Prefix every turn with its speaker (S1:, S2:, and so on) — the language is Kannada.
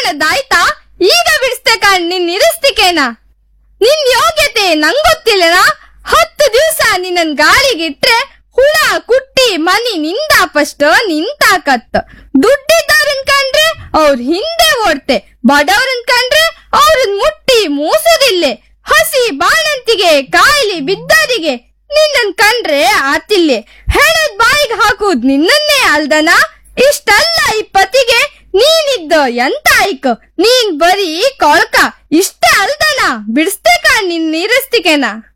S1: ಕಾಣದಾಯ್ತಾ ಈಗ ಬಿಡಿಸ್ತೆ ಕಾಣ್ ನಿನ್ ನಿರಸ್ತಿಕೇನ ನಿನ್ ಯೋಗ್ಯತೆ ನಂಗೊತ್ತಿಲ್ಲನ ಹತ್ತು ದಿವ್ಸ ನಿನ್ನನ್ ಗಾಳಿಗಿಟ್ರೆ ಹುಳ ಕುಟ್ಟಿ ಮನಿ ನಿಂದಾಪಷ್ಟ ನಿಂತಾಕತ್ತ ದುಡ್ಡಿದ್ದವ್ರನ್ ಕಂಡ್ರೆ ಅವ್ರ ಹಿಂದೆ ಓಡ್ತೆ ಬಡವ್ರನ್ ಕಂಡ್ರೆ ಅವ್ರನ್ ಮುಟ್ಟಿ ಮೂಸುದಿಲ್ಲೆ ಹಸಿ ಬಾಣಂತಿಗೆ ಕಾಯಿಲೆ ಬಿದ್ದವರಿಗೆ ನಿನ್ನನ್ ಕಂಡ್ರೆ ಆತಿಲ್ಲೆ ಹೆಣದ್ ಬಾಯಿಗೆ ಹಾಕುದ್ ನಿನ್ನನ್ನೇ ಅಲ್ದನ ಇಷ್ಟಲ್ಲ ಈ ಪತಿಗೆ ನೀನಿದ್ದ ಎಂತ ಆಯ್ಕ ನೀನ್ ಬರೀ ಕೊಳ್ಕ ಇಷ್ಟೇ ಅಲ್ದನ ಬಿಡಿಸ್ತೆ ಕಾಣ್ ನಿನ್ ನೀರಸ್ತಿಗೆನ